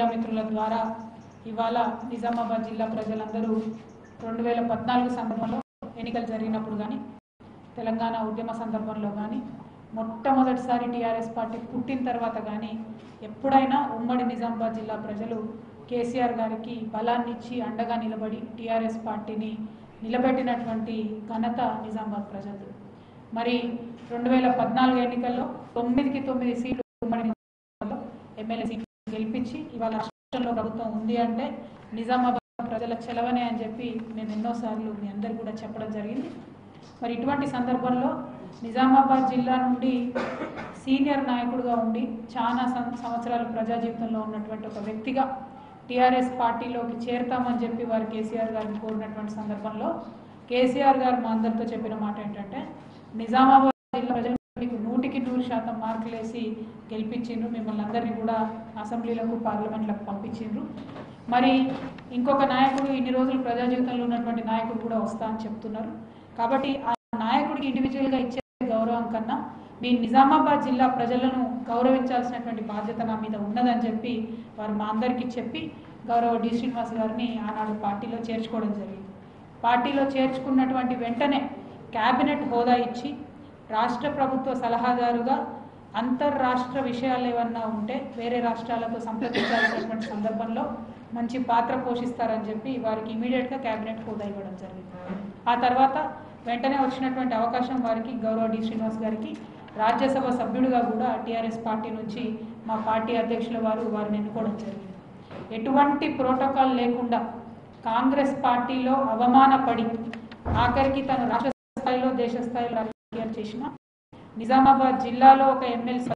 Media మిత్రుల ద్వారా ఇవాళ నిజామాబాద్ జిల్లా ప్రజలందరూ రెండు వేల పద్నాలుగు సందర్భంలో ఎన్నికలు జరిగినప్పుడు కానీ తెలంగాణ ఉద్యమ సందర్భంలో కానీ మొట్టమొదటిసారి టీఆర్ఎస్ పార్టీ పుట్టిన తర్వాత కానీ ఎప్పుడైనా ఉమ్మడి నిజామాబాద్ జిల్లా ప్రజలు కేసీఆర్ గారికి బలాన్ని ఇచ్చి అండగా నిలబడి టీఆర్ఎస్ పార్టీని నిలబెట్టినటువంటి ఘనత నిజామాబాద్ ప్రజలు మరి రెండు వేల పద్నాలుగు ఎన్నికల్లో తొమ్మిదికి తొమ్మిది సీట్లు ఉమ్మడి నిజామాబాద్లో ఎమ్మెల్యే సీట్లు గెలిపించి ఇవాళ రాష్ట్రంలో ప్రభుత్వం ఉంది అంటే నిజామాబాద్ ప్రజల చెలవనే అని చెప్పి మేము ఎన్నోసార్లు మీ అందరు కూడా చెప్పడం జరిగింది మరి ఇటువంటి సందర్భంలో నిజామాబాద్ జిల్లా నుండి సీనియర్ నాయకుడిగా ఉండి చాలా సం- సంవత్సరాలు ప్రజా జీవితంలో ఉన్నటువంటి ఒక వ్యక్తిగా టీఆర్ఎస్ పార్టీలోకి చేరుతామని చెప్పి వారు కేసీఆర్ గారిని కోరినటువంటి సందర్భంలో కేసీఆర్ గారు మా అందరితో చెప్పిన మాట ఏంటంటే నిజామాబాద్ జిల్లా ప్రజలు మీకు నూటికి నూరు శాతం మార్కులు వేసి గెలిపించిండ్రు మిమ్మల్ని అందరినీ కూడా అసెంబ్లీలకు పార్లమెంట్లకు పంపించిండ్రు మరి ఇంకొక నాయకుడు ఇన్ని రోజులు ప్రజా జీవితంలో ఉన్నటువంటి నాయకుడు కూడా వస్తా అని చెప్తున్నారు కాబట్టి ఆ నాయకుడికి ఇండివిజువల్గా ఇచ్చే గౌరవం కన్నా మీ నిజామాబాద్ జిల్లా ప్రజలను గౌరవించాల్సినటువంటి బాధ్యత నా మీద ఉన్నదని చెప్పి వారు మా అందరికీ చెప్పి గౌరవ డి శ్రీనివాస్ గారిని ఆనాడు పార్టీలో చేర్చుకోవడం జరిగింది పార్టీలో చేర్చుకున్నటువంటి వెంటనే క్యాబినెట్ హోదా ఇచ్చి రాష్ట్ర ప్రభుత్వ సలహాదారుగా అంతర్రాష్ట్ర విషయాలు ఏమన్నా ఉంటే వేరే రాష్ట్రాలతో సంప్రదించాల్సినటువంటి సందర్భంలో మంచి పాత్ర పోషిస్తారని చెప్పి వారికి ఇమీడియట్గా క్యాబినెట్ హోదా ఇవ్వడం జరిగింది ఆ తర్వాత వెంటనే వచ్చినటువంటి అవకాశం వారికి గౌరవ డి శ్రీనివాస్ గారికి రాజ్యసభ సభ్యుడిగా కూడా టీఆర్ఎస్ పార్టీ నుంచి మా పార్టీ అధ్యక్షుల వారు వారిని ఎన్నుకోవడం జరిగింది ఎటువంటి ప్రోటోకాల్ లేకుండా కాంగ్రెస్ పార్టీలో అవమానపడి ఆఖరికి తను రాష్ట్ర స్థాయిలో దేశ స్థాయిలో రాజకీయాలు చేసిన నిజామాబాద్ జిల్లాలో ఒక ఎమ్మెల్సీ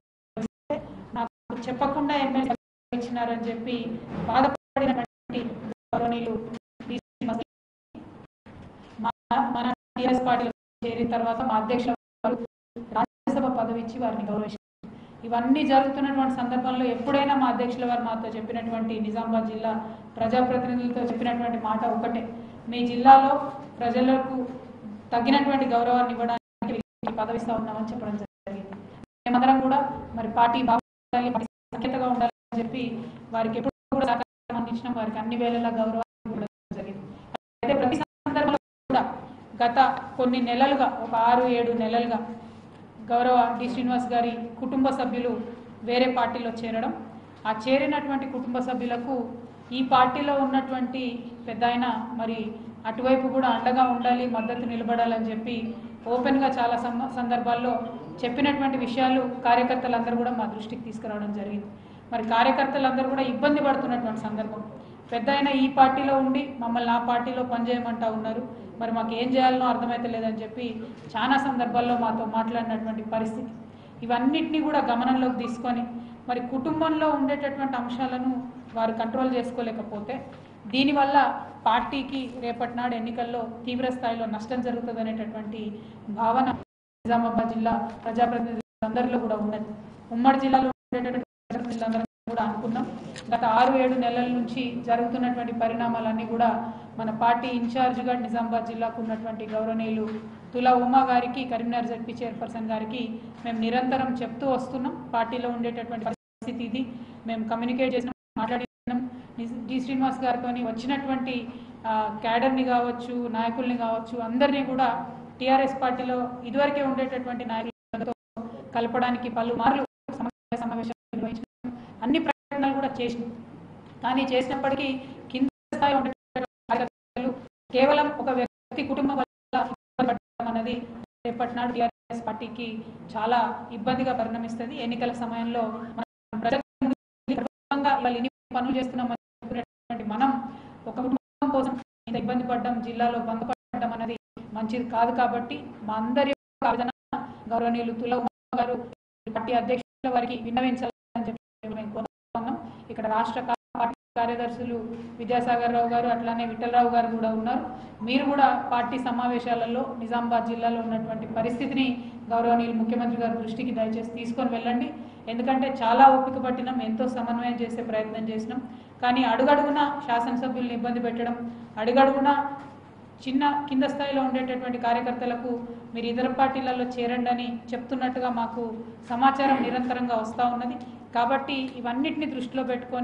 నాకు చెప్పకుండా ఎమ్మెల్సీ ఇచ్చినారని చెప్పి బాధపడినటువంటి గౌరవనీయులు డి. శ్రీనివాస్ మా- మన టీఆర్ఎస్ పార్టీలో చేరిన తర్వాత మా అధ్యక్షుల వారు రాజ్యసభ పదవి ఇచ్చి వారిని గౌరవించారు ఇవన్నీ జరుగుతున్నటువంటి సందర్భంలో ఎప్పుడైనా మా అధ్యక్షుల వారు మాతో చెప్పినటువంటి నిజామాబాద్ జిల్లా ప్రజాప్రతినిధులతో చెప్పినటువంటి మాట ఒకటే మీ జిల్లాలో ప్రజలకు తగినటువంటి గౌరవాన్ని ఇవ్వడానికి వీరికి పదవి ఇస్తా ఉన్నామని చెప్పడం జరిగింది మేమందరం కూడా మరి పార్టీ బాగుండాలి పార్టీ సఖ్యతగా ఉండాలని చెప్పి వారికి ఎప్పుడు కూడా సహకారం అందించడం వారికి అన్ని వేళలా గౌరవాన్ని ఇవ్వడం జరిగింది అయితే ప్రతి సందర్భంలో కూడా గత కొన్ని నెలలుగా ఒక ఆరు ఏడు నెలలుగా గౌరవ డి శ్రీనివాస్ గారి కుటుంబ సభ్యులు వేరే పార్టీలో చేరడం ఆ చేరినటువంటి కుటుంబ సభ్యులకు ఈ పార్టీలో ఉన్నటువంటి పెద్ద ఆయన మరి అటువైపు కూడా అండగా ఉండాలి మద్దతు నిలబడాలని చెప్పి ఓపెన్గా చాలా సమ సందర్భాల్లో చెప్పినటువంటి విషయాలు కార్యకర్తలందరూ కూడా మా దృష్టికి తీసుకురావడం జరిగింది మరి కార్యకర్తలందరూ కూడా ఇబ్బంది పడుతున్నటువంటి సందర్భం పెద్ద ఆయన ఈ పార్టీలో ఉండి మమ్మల్ని ఆ పార్టీలో పనిచేయమంటా ఉన్నారు మరి మాకు ఏం చేయాలనో అర్థమైతే లేదని చెప్పి చాలా సందర్భాల్లో మాతో మాట్లాడినటువంటి పరిస్థితి ఇవన్నిటినీ కూడా గమనంలోకి తీసుకొని మరి కుటుంబంలో ఉండేటటువంటి అంశాలను వారు కంట్రోల్ చేసుకోలేకపోతే దీనివల్ల పార్టీకి రేపటి నాడు ఎన్నికల్లో తీవ్ర స్థాయిలో నష్టం జరుగుతుంది అనేటటువంటి భావన నిజామాబాద్ జిల్లా ప్రజాప్రతినిధులందరిలో కూడా ఉన్నది ఉమ్మడి జిల్లాలో ఉండేటటువంటి ప్రజాప్రతినిధులందరం కూడా అనుకున్నాం గత ఆరు ఏడు నెలల నుంచి జరుగుతున్నటువంటి పరిణామాలన్నీ కూడా మన పార్టీ ఇన్ఛార్జ్గా నిజామాబాద్ జిల్లాకు ఉన్నటువంటి గౌరవనీయులు తులా ఉమా గారికి కరీంనగర్ జడ్పీ చైర్పర్సన్ గారికి మేము నిరంతరం చెప్తూ వస్తున్నాం పార్టీలో ఉండేటటువంటి పరిస్థితి ఇది మేము కమ్యూనికేట్ చేసినాం మాట్లాడినాం ని- డి శ్రీనివాస్ గారితో వచ్చినటువంటి ఆ, క్యాడర్ని కావచ్చు నాయకుల్ని కావచ్చు అందరినీ కూడా టీఆర్ఎస్ పార్టీలో ఇదివరకే ఉండేటటువంటి నాయకులతో కలపడానికి పలుమార్లు సమన్వయ సమావేశాలు నిర్వహించినాం అన్ని ప్రయత్నాలు కూడా చేసినాం కానీ చేసినప్పటికీ కింద స్థాయిలో ఉండేటటువంటి కార్యకర్తలు కేవలం ఒక వ్యక్తి కుటుంబం వల్ల ఇబ్బంది పడడం అన్నది రేపటి నాడు టీఆర్ఎస్ పార్టీకి చాలా ఇబ్బందిగా పరిణమిస్తుంది ఎన్నికల సమయంలో మనం ప్రజల ముందు గర్వంగా ఇవాళ ఇన్ని పనులు చేస్తున్నామని చెప్పుకునేటువంటి మనం ఒక కుటుంబం కోసం ఇంత ఇబ్బంది పడ్డం జిల్లాలో భంగపడడం అనేది మంచిది కాదు కాబట్టి మా అందరి యొక్క ఆవేదన గౌరవనీయులు తుల ఉమా గారు పార్టీ అధ్యక్షుల వారికి విన్నవించాలని చెప్పి మేము కోరుతున్నాం ఇక్కడ రాష్ట్ర కా- పార్టీ కార్యదర్శులు విద్యాసాగర్ రావు గారు అట్లానే విఠలరావు గారు కూడా ఉన్నారు మీరు కూడా పార్టీ సమావేశాలలో నిజామాబాద్ జిల్లాలో ఉన్నటువంటి పరిస్థితిని గౌరవనీయులు ముఖ్యమంత్రి గారి దృష్టికి దయచేసి తీసుకొని వెళ్ళండి ఎందుకంటే చాలా ఓపిక పట్టినాం ఎంతో సమన్వయం చేసే ప్రయత్నం చేసినాం కానీ అడుగడుగున శాసనసభ్యుల్ని ఇబ్బంది పెట్టడం అడుగడుగున చిన్న కింద స్థాయిలో ఉండేటటువంటి కార్యకర్తలకు మీరు ఇతర పార్టీలలో చేరండి అని చెప్తున్నట్టుగా మాకు సమాచారం నిరంతరంగా వస్తూ ఉన్నది కాబట్టి ఇవన్నిటిని దృష్టిలో పెట్టుకొని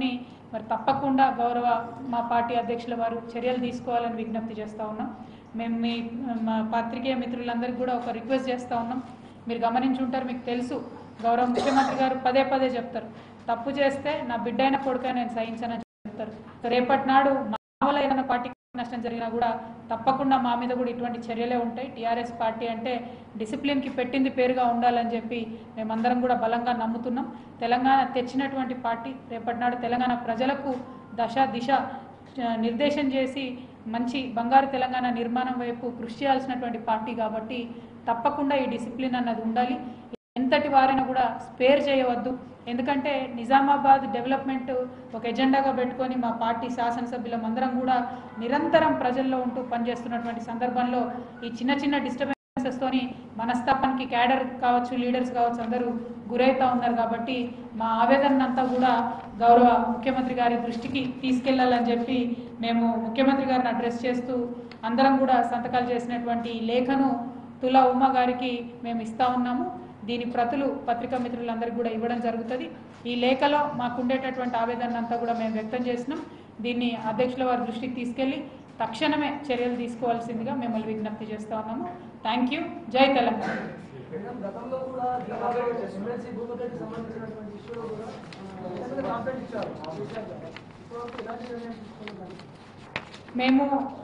మరి తప్పకుండా గౌరవ మా పార్టీ అధ్యక్షుల వారు చర్యలు తీసుకోవాలని విజ్ఞప్తి చేస్తూ ఉన్నాం మేము మీ మా పాత్రికేయ మిత్రులందరికీ కూడా ఒక రిక్వెస్ట్ చేస్తూ ఉన్నాం మీరు గమనించి ఉంటారు మీకు తెలుసు గౌరవ ముఖ్యమంత్రి గారు పదే పదే చెప్తారు తప్పు చేస్తే నా బిడ్డైన కొడుక నేను సహించనని చెప్తారు రేపటి నాడు మా వల్ల ఏదైనా పార్టీకి నష్టం జరిగినా కూడా తప్పకుండా మా మీద కూడా ఇటువంటి చర్యలే ఉంటాయి టీఆర్ఎస్ పార్టీ అంటే డిసిప్లిన్కి పెట్టింది పేరుగా ఉండాలని చెప్పి మేమందరం కూడా బలంగా నమ్ముతున్నాం తెలంగాణ తెచ్చినటువంటి పార్టీ రేపటి నాడు తెలంగాణ ప్రజలకు దశ దిశ ఆ, నిర్దేశం చేసి మంచి బంగారు తెలంగాణ నిర్మాణం వైపు కృషి చేయాల్సినటువంటి పార్టీ కాబట్టి తప్పకుండా ఈ డిసిప్లిన్ అన్నది ఉండాలి ఎంతటి వారైనా కూడా స్పేర్ చేయవద్దు ఎందుకంటే నిజామాబాద్ డెవలప్మెంట్ ఒక ఎజెండాగా పెట్టుకొని మా పార్టీ శాసనసభ్యులం అందరం కూడా నిరంతరం ప్రజల్లో ఉంటూ పనిచేస్తున్నటువంటి సందర్భంలో ఈ చిన్న చిన్న డిస్టర్బెన్సెస్తోని మనస్తాపానికి క్యాడర్ కావచ్చు లీడర్స్ కావచ్చు అందరూ గురవుతూ ఉన్నారు కాబట్టి మా ఆవేదన అంతా కూడా గౌరవ ముఖ్యమంత్రి గారి దృష్టికి తీసుకెళ్లాలని చెప్పి మేము ముఖ్యమంత్రి గారిని అడ్రస్ చేస్తూ అందరం కూడా సంతకాలు చేసినటువంటి ఈ లేఖను తులా ఉమా గారికి మేము ఇస్తా ఉన్నాము దీని ప్రతులు పత్రికా మిత్రులందరికీ కూడా ఇవ్వడం జరుగుతుంది ఈ లేఖలో మాకు ఉండేటటువంటి ఆవేదన అంతా కూడా మేము వ్యక్తం చేసినాం దీన్ని అధ్యక్షుల వారి దృష్టికి తీసుకెళ్లి తక్షణమే చర్యలు తీసుకోవాల్సిందిగా మిమ్మల్ని విజ్ఞప్తి చేస్తా ఉన్నాము థ్యాంక్ యూ జై తెలంగాణ మేడం, గతంలో కూడా జిల్లాలో ఎమ్మెల్సీ భూమికి సంబంధించినటువంటి ఇష్యూలో కూడా ఆ, కంప్లైంట్ ఇచ్చారు కేసీఆర్ గారు. ఇప్పుడు ఎలాంటి నిర్ణయం తీసుకున్నారు మేము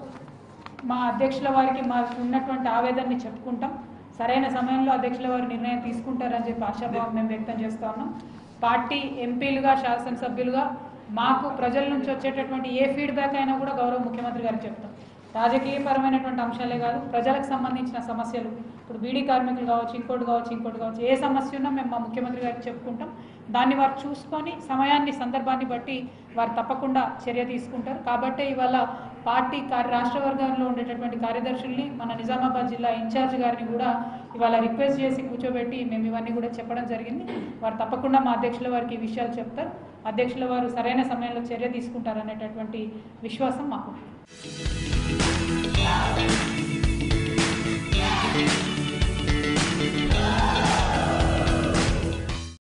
మా అధ్యక్షుల వారికి మాకు ఉన్నటువంటి ఆవేదనని చెప్పుకుంటాం సరైన సమయంలో అధ్యక్షుల వారు నిర్ణయం తీసుకుంటారని చెప్పి ఆశాభావం మేము వ్యక్తం చేస్తా ఉన్నాం పార్టీ ఎంపీలుగా శాసనసభ్యులుగా మాకు ప్రజల నుంచి వచ్చేటటువంటి ఏ ఫీడ్బ్యాక్ అయినా కూడా గౌరవ ముఖ్యమంత్రి గారికి చెప్తాం రాజకీయపరమైనటువంటి అంశాలే కాదు ప్రజలకు సంబంధించిన సమస్యలు ఇప్పుడు బీడీ కార్మికులు కావచ్చు ఇంకోటి కావచ్చు ఇంకోటి కావచ్చు ఏ సమస్య ఉన్నా మేము మా ముఖ్యమంత్రి గారికి చెప్పుకుంటాం దాన్ని వారు చూసుకొని సమయాన్ని సందర్భాన్ని బట్టి వారు తప్పకుండా చర్య తీసుకుంటారు కాబట్టే ఇవాళ పార్టీ కార్య రాష్ట్ర వర్గంలో ఉండేటటువంటి కార్యదర్శుల్ని మన నిజామాబాద్ జిల్లా ఇన్ఛార్జ్ గారిని కూడా ఇవాళ రిక్వెస్ట్ చేసి కూర్చోబెట్టి మేము ఇవన్నీ కూడా చెప్పడం జరిగింది వారు తప్పకుండా మా అధ్యక్షుల వారికి ఈ విషయాలు చెప్తారు అధ్యక్షుల వారు సరైన సమయంలో చర్య తీసుకుంటారనేటటువంటి విశ్వాసం మాకు